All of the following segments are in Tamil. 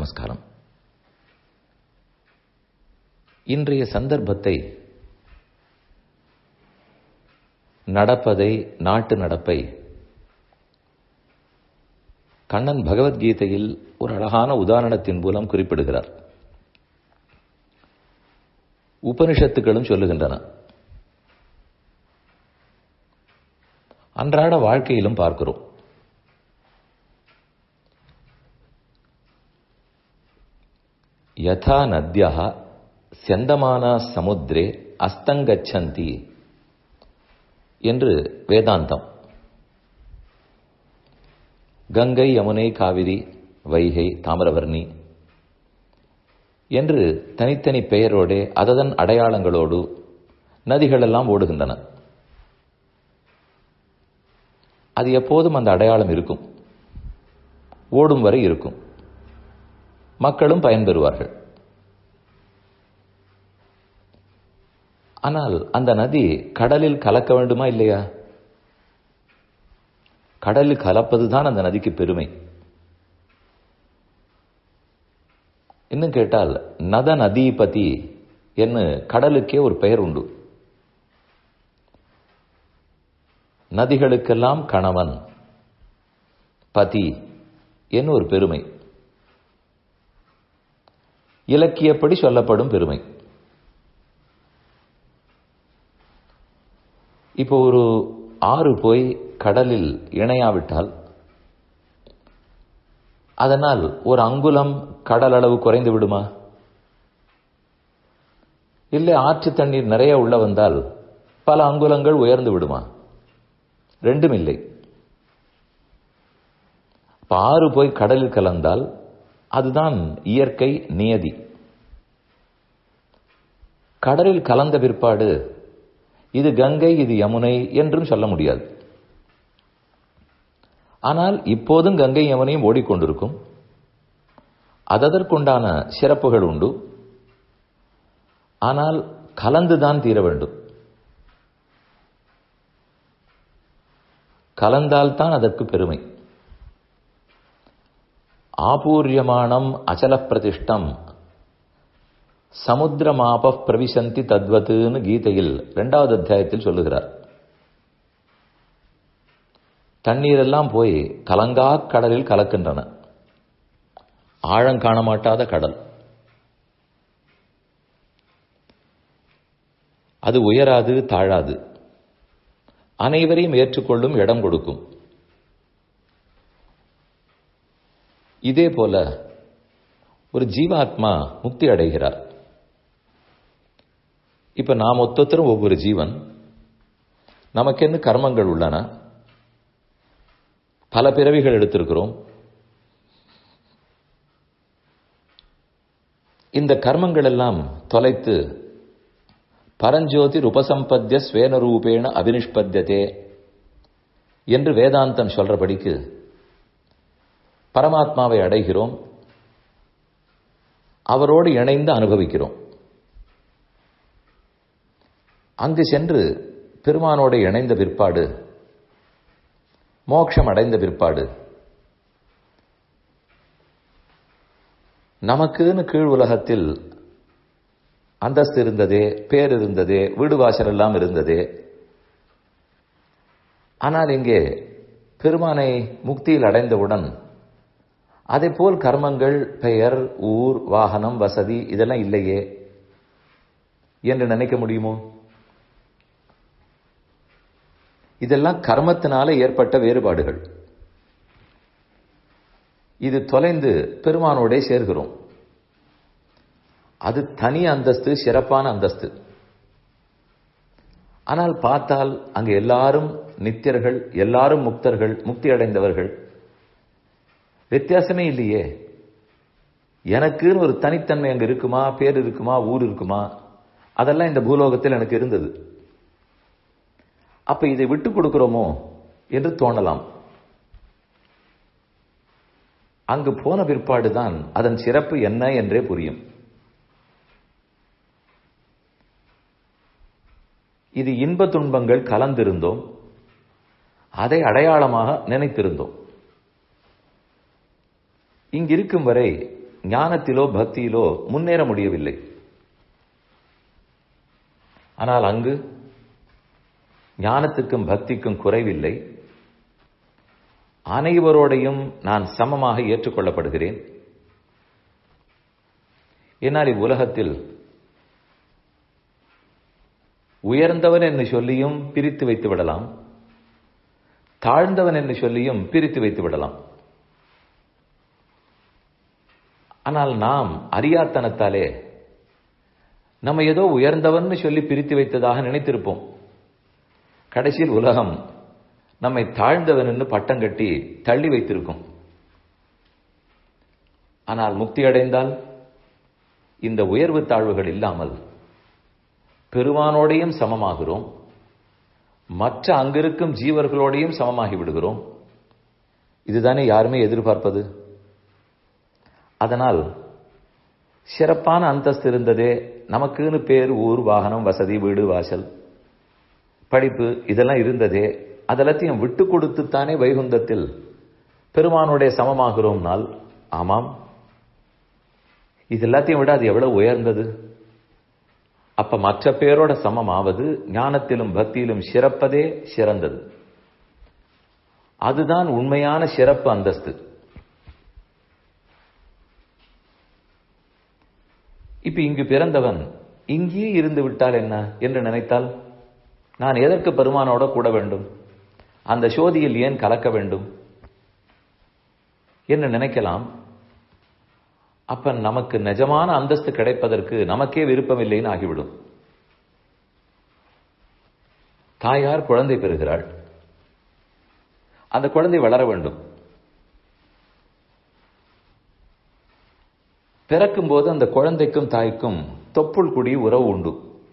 நமஸ்காரம் இன்றைய சந்தர்ப்பத்தை நடப்பதை நாட்டு நடப்பை கண்ணன் பகவத்கீதையில் ஒரு அழகான உதாரணத்தின் மூலம் குறிப்பிடுகிறார் உபனிஷத்துக்களும் சொல்லுகின்றன அன்றாட வாழ்க்கையிலும் பார்க்கிறோம் யதா நத்யா செந்தமான சமுத்திரே அஸ்தங்கச்சந்தி என்று வேதாந்தம் கங்கை யமுனை காவிரி வைகை தாமிரவர்ணி என்று தனித்தனி பெயரோடே அததன் அடையாளங்களோடு நதிகளெல்லாம் ஓடுகின்றன அது எப்போதும் அந்த அடையாளம் இருக்கும் ஓடும் வரை இருக்கும் மக்களும் பயன்பெறுவார்கள் ஆனால் அந்த நதி கடலில் கலக்க வேண்டுமா இல்லையா கடலில் கலப்பதுதான் அந்த நதிக்கு பெருமை இன்னும் கேட்டால் நத நதீபதி என்று கடலுக்கே ஒரு பெயர் உண்டு நதிகளுக்கெல்லாம் கணவன் பதி என்று ஒரு பெருமை இலக்கியப்படி சொல்லப்படும் பெருமை இப்போ ஒரு ஆறு போய் கடலில் இணையாவிட்டால் அதனால் ஒரு அங்குலம் கடல் அளவு குறைந்து விடுமா இல்லை ஆற்று தண்ணீர் நிறைய உள்ள வந்தால் பல அங்குலங்கள் உயர்ந்து விடுமா ரெண்டும் இல்லை ஆறு போய் கடலில் கலந்தால் அதுதான் இயற்கை நியதி கடலில் கலந்த பிற்பாடு இது கங்கை இது யமுனை என்றும் சொல்ல முடியாது ஆனால் இப்போதும் கங்கை யமுனையும் ஓடிக்கொண்டிருக்கும் அதற்குண்டான சிறப்புகள் உண்டு ஆனால் கலந்துதான் தீர வேண்டும் கலந்தால்தான் அதற்கு பெருமை ஆபூரியமானம் அச்சல பிரதிஷ்டம் சமுத்திரமாப பிரவிசந்தி தத்வத்துன்னு கீதையில் இரண்டாவது அத்தியாயத்தில் சொல்லுகிறார் தண்ணீரெல்லாம் போய் கலங்கா கடலில் கலக்கின்றன ஆழம் காண மாட்டாத கடல் அது உயராது தாழாது அனைவரையும் ஏற்றுக்கொள்ளும் இடம் கொடுக்கும் இதே போல ஒரு ஜீவாத்மா முக்தி அடைகிறார் இப்ப நாம் ஒத்தொத்தரும் ஒவ்வொரு ஜீவன் நமக்கென்னு கர்மங்கள் உள்ளன பல பிறவிகள் எடுத்திருக்கிறோம் இந்த கர்மங்கள் எல்லாம் தொலைத்து பரஞ்சோதி உபசம்பத்திய ஸ்வேனரூபேண அபினிஷ்பத்தியதே என்று வேதாந்தம் சொல்றபடிக்கு பரமாத்மாவை அடைகிறோம் அவரோடு இணைந்து அனுபவிக்கிறோம் அங்கு சென்று பெருமானோடு இணைந்த பிற்பாடு மோட்சம் அடைந்த பிற்பாடு நமக்குன்னு கீழ் உலகத்தில் அந்தஸ்து இருந்ததே பேர் இருந்ததே வீடு வாசல் எல்லாம் இருந்ததே ஆனால் இங்கே பெருமானை முக்தியில் அடைந்தவுடன் அதே போல் கர்மங்கள் பெயர் ஊர் வாகனம் வசதி இதெல்லாம் இல்லையே என்று நினைக்க முடியுமோ இதெல்லாம் கர்மத்தினால ஏற்பட்ட வேறுபாடுகள் இது தொலைந்து பெருமானோடே சேர்கிறோம் அது தனி அந்தஸ்து சிறப்பான அந்தஸ்து ஆனால் பார்த்தால் அங்கு எல்லாரும் நித்தியர்கள் எல்லாரும் முக்தர்கள் முக்தி அடைந்தவர்கள் வித்தியாசமே இல்லையே எனக்குன்னு ஒரு தனித்தன்மை அங்க இருக்குமா பேர் இருக்குமா ஊர் இருக்குமா அதெல்லாம் இந்த பூலோகத்தில் எனக்கு இருந்தது அப்ப இதை விட்டு கொடுக்கிறோமோ என்று தோணலாம் அங்கு போன பிற்பாடுதான் அதன் சிறப்பு என்ன என்றே புரியும் இது இன்ப துன்பங்கள் கலந்திருந்தோம் அதை அடையாளமாக நினைத்திருந்தோம் இங்கிருக்கும் வரை ஞானத்திலோ பக்தியிலோ முன்னேற முடியவில்லை ஆனால் அங்கு ஞானத்துக்கும் பக்திக்கும் குறைவில்லை அனைவரோடையும் நான் சமமாக ஏற்றுக்கொள்ளப்படுகிறேன் என்னால் இவ்வுலகத்தில் உயர்ந்தவன் என்று சொல்லியும் பிரித்து வைத்து விடலாம் தாழ்ந்தவன் என்று சொல்லியும் பிரித்து வைத்து விடலாம் ஆனால் நாம் அறியாத்தனத்தாலே நம்ம ஏதோ உயர்ந்தவன் சொல்லி பிரித்து வைத்ததாக நினைத்திருப்போம் கடைசியில் உலகம் நம்மை தாழ்ந்தவன் என்று பட்டம் கட்டி தள்ளி வைத்திருக்கும் ஆனால் முக்தி அடைந்தால் இந்த உயர்வு தாழ்வுகள் இல்லாமல் பெருமானோடையும் சமமாகிறோம் மற்ற அங்கிருக்கும் ஜீவர்களோடையும் சமமாகி விடுகிறோம் இதுதானே யாருமே எதிர்பார்ப்பது அதனால் சிறப்பான அந்தஸ்து இருந்ததே நமக்குன்னு பேர் ஊர் வாகனம் வசதி வீடு வாசல் படிப்பு இதெல்லாம் இருந்ததே அதெல்லாத்தையும் விட்டு கொடுத்துத்தானே வைகுந்தத்தில் பெருமானுடைய சமமாகிறோம்னால் ஆமாம் இது எல்லாத்தையும் விட அது எவ்வளவு உயர்ந்தது அப்ப மற்ற பேரோட சமமாவது ஞானத்திலும் பக்தியிலும் சிறப்பதே சிறந்தது அதுதான் உண்மையான சிறப்பு அந்தஸ்து இப்ப இங்கு பிறந்தவன் இங்கேயே இருந்து விட்டால் என்ன என்று நினைத்தால் நான் எதற்கு பெருமானோட கூட வேண்டும் அந்த சோதியில் ஏன் கலக்க வேண்டும் என்று நினைக்கலாம் அப்ப நமக்கு நிஜமான அந்தஸ்து கிடைப்பதற்கு நமக்கே விருப்பமில்லைன்னு ஆகிவிடும் தாயார் குழந்தை பெறுகிறாள் அந்த குழந்தை வளர வேண்டும் பிறக்கும் போது அந்த குழந்தைக்கும் தாய்க்கும் தொப்புள் குடி உறவு உண்டு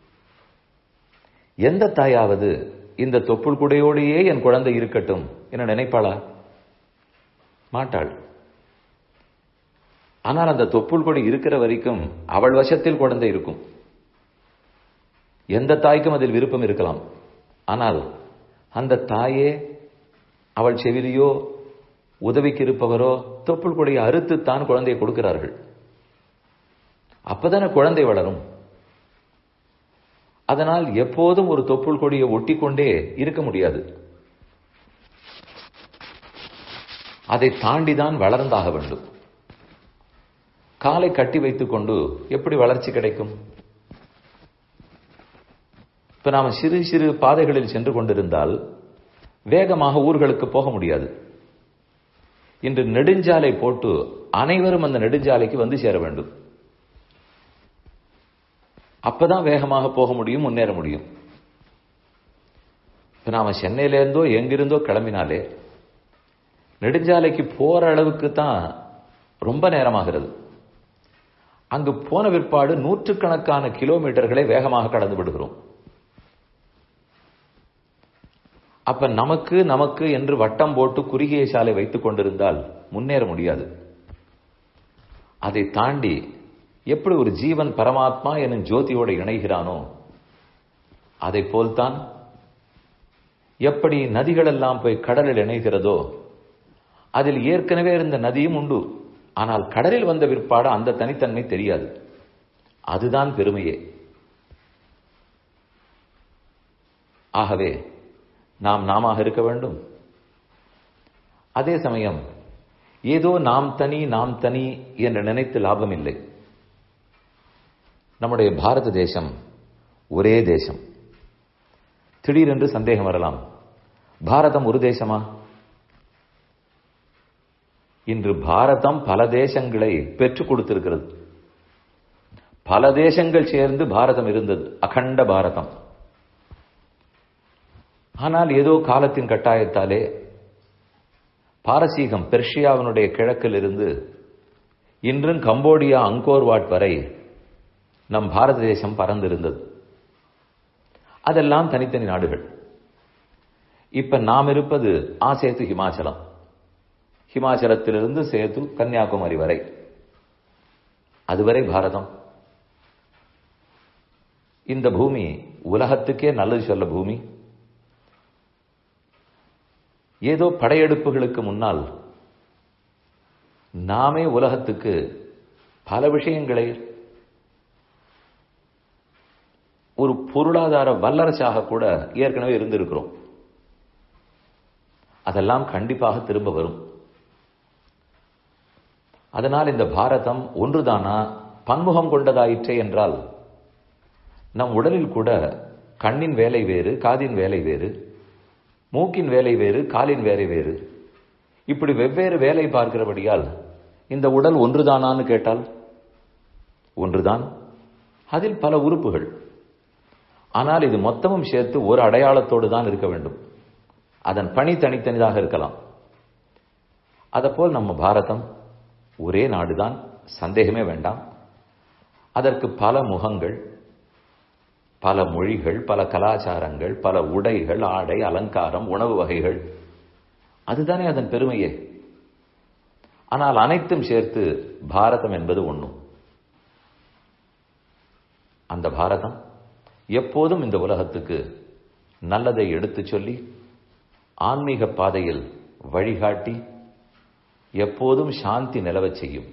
எந்த தாயாவது இந்த தொப்புள் குடையோடையே என் குழந்தை இருக்கட்டும் என நினைப்பாளா மாட்டாள் ஆனால் அந்த தொப்புள் கொடி இருக்கிற வரைக்கும் அவள் வசத்தில் குழந்தை இருக்கும் எந்த தாய்க்கும் அதில் விருப்பம் இருக்கலாம் ஆனால் அந்த தாயே அவள் செவிலியோ உதவிக்கு இருப்பவரோ தொப்புள் கொடியை அறுத்துத்தான் குழந்தையை கொடுக்கிறார்கள் அப்பதானே குழந்தை வளரும் அதனால் எப்போதும் ஒரு தொப்புள் கொடியை ஒட்டிக்கொண்டே இருக்க முடியாது அதை தாண்டிதான் வளர்ந்தாக வேண்டும் காலை கட்டி வைத்துக் கொண்டு எப்படி வளர்ச்சி கிடைக்கும் இப்ப நாம சிறு சிறு பாதைகளில் சென்று கொண்டிருந்தால் வேகமாக ஊர்களுக்கு போக முடியாது இன்று நெடுஞ்சாலை போட்டு அனைவரும் அந்த நெடுஞ்சாலைக்கு வந்து சேர வேண்டும் அப்பதான் வேகமாக போக முடியும் முன்னேற முடியும் இப்ப நாம சென்னையில இருந்தோ எங்கிருந்தோ கிளம்பினாலே நெடுஞ்சாலைக்கு போற அளவுக்கு தான் ரொம்ப நேரமாகிறது அங்கு போன பிற்பாடு நூற்றுக்கணக்கான கிலோமீட்டர்களை வேகமாக கடந்து விடுகிறோம் அப்ப நமக்கு நமக்கு என்று வட்டம் போட்டு குறுகிய சாலை வைத்துக் கொண்டிருந்தால் முன்னேற முடியாது அதை தாண்டி எப்படி ஒரு ஜீவன் பரமாத்மா எனும் ஜோதியோடு இணைகிறானோ அதை போல்தான் எப்படி நதிகளெல்லாம் போய் கடலில் இணைகிறதோ அதில் ஏற்கனவே இருந்த நதியும் உண்டு ஆனால் கடலில் வந்த பிற்பாடு அந்த தனித்தன்மை தெரியாது அதுதான் பெருமையே ஆகவே நாம் நாம இருக்க வேண்டும் அதே சமயம் ஏதோ நாம் தனி நாம் தனி என்று நினைத்து லாபம் இல்லை நம்முடைய பாரத தேசம் ஒரே தேசம் திடீரென்று சந்தேகம் வரலாம் பாரதம் ஒரு தேசமா இன்று பாரதம் பல தேசங்களை பெற்றுக் கொடுத்திருக்கிறது பல தேசங்கள் சேர்ந்து பாரதம் இருந்தது அகண்ட பாரதம் ஆனால் ஏதோ காலத்தின் கட்டாயத்தாலே பாரசீகம் பெர்ஷியாவினுடைய கிழக்கில் இருந்து இன்றும் கம்போடியா அங்கோர்வாட் வரை நம் பாரத தேசம் பறந்திருந்தது அதெல்லாம் தனித்தனி நாடுகள் இப்ப நாம் இருப்பது ஆசேத்து ஹிமாச்சலம் ஹிமாச்சலத்திலிருந்து சேது கன்னியாகுமரி வரை அதுவரை பாரதம் இந்த பூமி உலகத்துக்கே நல்லது சொல்ல பூமி ஏதோ படையெடுப்புகளுக்கு முன்னால் நாமே உலகத்துக்கு பல விஷயங்களை ஒரு பொருளாதார வல்லரசாக கூட ஏற்கனவே இருந்திருக்கிறோம் அதெல்லாம் கண்டிப்பாக திரும்ப வரும் அதனால் இந்த பாரதம் ஒன்றுதானா பன்முகம் கொண்டதாயிற்றே என்றால் நம் உடலில் கூட கண்ணின் வேலை வேறு காதின் வேலை வேறு மூக்கின் வேலை வேறு காலின் வேலை வேறு இப்படி வெவ்வேறு வேலை பார்க்கிறபடியால் இந்த உடல் ஒன்றுதானான்னு கேட்டால் ஒன்றுதான் அதில் பல உறுப்புகள் ஆனால் இது மொத்தமும் சேர்த்து ஒரு அடையாளத்தோடு தான் இருக்க வேண்டும் அதன் பணி தனித்தனிதாக இருக்கலாம் அதப்போல் நம்ம பாரதம் ஒரே நாடுதான் சந்தேகமே வேண்டாம் அதற்கு பல முகங்கள் பல மொழிகள் பல கலாச்சாரங்கள் பல உடைகள் ஆடை அலங்காரம் உணவு வகைகள் அதுதானே அதன் பெருமையே ஆனால் அனைத்தும் சேர்த்து பாரதம் என்பது ஒண்ணும் அந்த பாரதம் எப்போதும் இந்த உலகத்துக்கு நல்லதை எடுத்துச் சொல்லி ஆன்மீக பாதையில் வழிகாட்டி எப்போதும் சாந்தி நிலவச் செய்யும்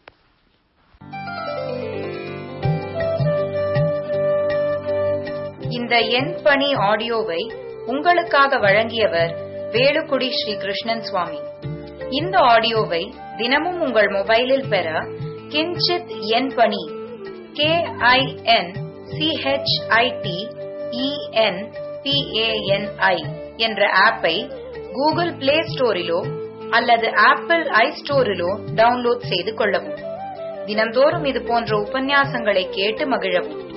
இந்த எண் பணி ஆடியோவை உங்களுக்காக வழங்கியவர் வேலுக்குடி ஸ்ரீ கிருஷ்ணன் சுவாமி இந்த ஆடியோவை தினமும் உங்கள் மொபைலில் பெற கிஞ்சித் எண் பணி கே ஐ என் சிஹெச்ஐடி இஎன் பிஏஎன்ஐ என்ற ஆப்பை கூகுள் பிளே ஸ்டோரிலோ அல்லது ஆப்பிள் ஐ ஸ்டோரிலோ டவுன்லோட் செய்து கொள்ளவும் தினம்தோறும் இது போன்ற உபன்யாசங்களை கேட்டு மகிழவும்